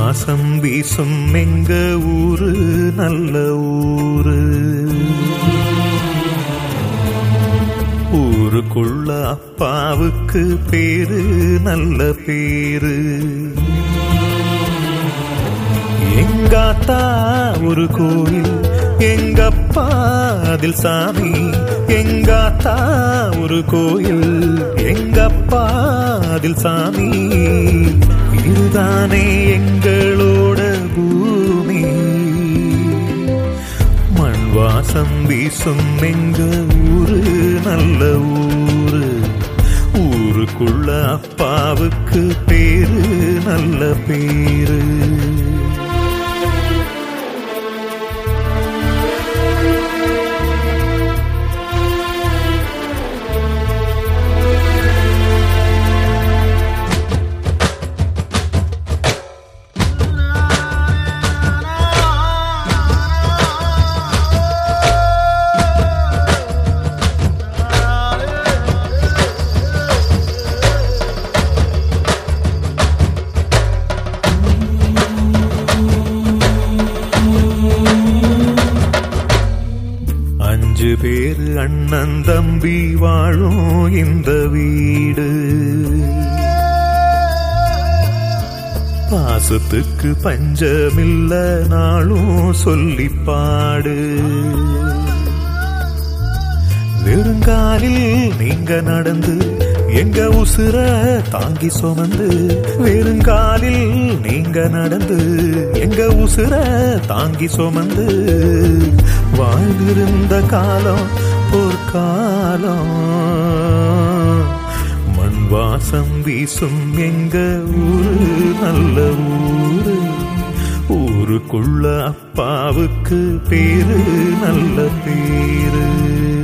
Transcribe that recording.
வாசம் வீசும் எங்க ஊரு நல்ல ஊரு ஊருக்குள்ள அப்பாவுக்கு பேரு நல்ல பேரு எங்காத்தா ஒரு கோயில் எங்கப்பா அதில் சாமி எங்காத்தா ஒரு கோயில் எங்கப்பா அதில் சாமி இதுதானே எங்களோட பூமி மண் வாசம் வீசும் எங்க ஊரு நல்ல ஊரு ஊருக்குள்ள அப்பாவுக்கு பேரு நல்ல பேரு அஞ்சு பேரு அண்ணன் தம்பி வாழும் இந்த வீடு பாசத்துக்கு பஞ்சமில்ல நாளும் சொல்லி பாடு வெறுங்காலில் நீங்க நடந்து எங்க உசுர தாங்கி சுமந்து வெறுங்காலில் நீங்க நடந்து எங்க உசுர தாங்கி சுமந்து வாழ்ந்திருந்த காலம் பொற்காலம் மண் வாசம் வீசும் எங்க ஊரு நல்ல ஊரு ஊருக்குள்ள அப்பாவுக்கு பேரு நல்ல பேரு